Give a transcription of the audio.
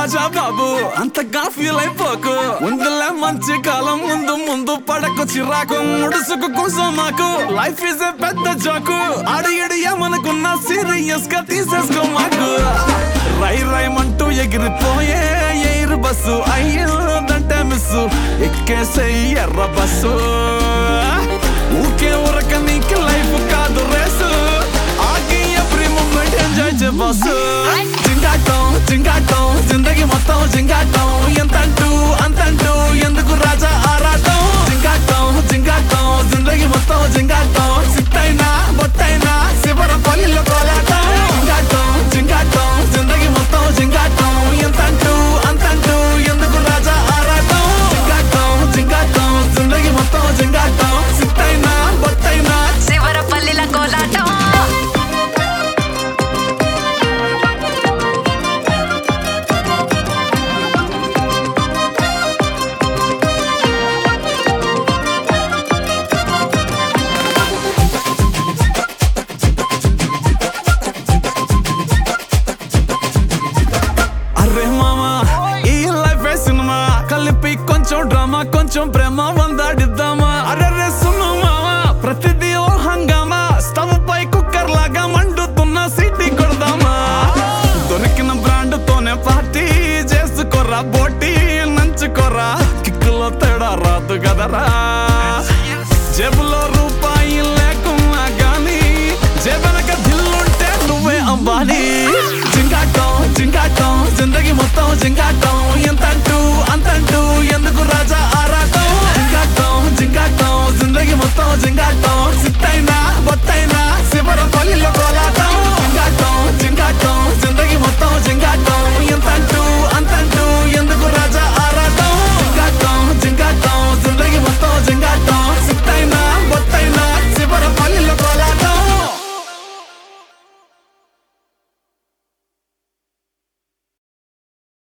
రాజా బాబు అంతగా ఫీల్ అయిపోకు ఉందిలే మంచి కాలం ముందు ముందు పడకు చిరాకు ముడుసుకు కుసమాకు లైఫ్ ఇస్ ఏ పెద్ద జోకు ఆడు ఇడు ఏమనుకున్నా సీరియస్ గా తీసేసుకో మాకు రై రైమంటూ ఎగిరిపోయే ఎయిర్ బస్సు అయ్యిందంటే మిస్సు ఎక్కేసే ఎర్ర బస్సు ఊకే ఉరక నీకు లైఫ్ కాదు రేసు ఆగి ఎవ్రీ మూమెంట్ ఎంజాయ్ చే బస్సు జింగాటం జింగాటం జిందగీ మొత్తం జింగాటం ఎంతంటూ అంతంటూ ఎందుకు రాజా ఆరాటం జింగాటం జింగాటం జిందగీ మొత్తం జింగాటం సిట్టైనా బొట్టైనా శివర పల్లిలో కోలాటం జింగాటం జింగాటం జిందగీ మొత్తం జింగాటం ఎంతంటూ అంతంటూ ఎందుకు రాజా ఆరాటం జింగాటం జింగాటం జిందగీ మొత్తం జింగాటం సిట్టైనా బొట్టైనా శివరపల్లిల కోలాటం అరే మామా ఈ లైఫ్ సినిమా కలిపి కొంచెం డ్రామా కొంచెం ప్రేమ